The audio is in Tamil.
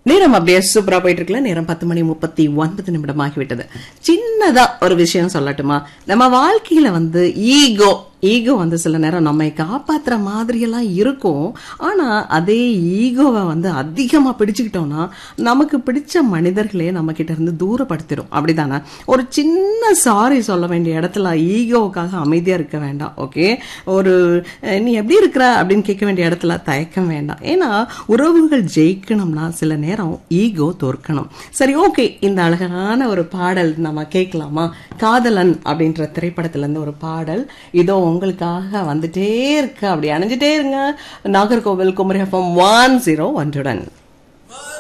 நேரம் அப்படியே சூப்பரா போயிட்டு இருக்குல்ல நேரம் பத்து மணி முப்பத்தி ஒன்பது நிமிடம் ஆகிவிட்டது சின்னதா ஒரு விஷயம் சொல்லட்டுமா நம்ம வாழ்க்கையில வந்து ஈகோ ஈகோ வந்து சில நேரம் நம்மை காப்பாத்துற மாதிரி எல்லாம் இருக்கும் ஆனா அதே ஈகோவை வந்து அதிகமா பிடிச்சுக்கிட்டோம்னா நமக்கு பிடிச்ச மனிதர்களே நம்ம கிட்ட இருந்து தூரப்படுத்திடும் அப்படிதானே ஒரு சின்ன சாரி சொல்ல வேண்டிய இடத்துல ஈகோவுக்காக அமைதியா இருக்க வேண்டாம் ஓகே ஒரு அஹ், நீ எப்படி இருக்கிற அப்படின்னு கேட்க வேண்டிய இடத்துல தயக்கம் வேண்டாம் ஏன்னா உறவுகள் ஜெயிக்கணும்னா சில நேரம் ஈகோ தோற்கணும் சரி ஓகே இந்த அழகான ஒரு பாடல் நம்ம கேட்கலாமா காதலன் அப்படின்ற திரைப்படத்துல இருந்து ஒரு பாடல் இதோ உங்களுக்காக வந்துட்டே இருக்கு அப்படி அணைஞ்சிட்டே இருங்க Nagercoil Kumari FM one zero ஒன்றுடன்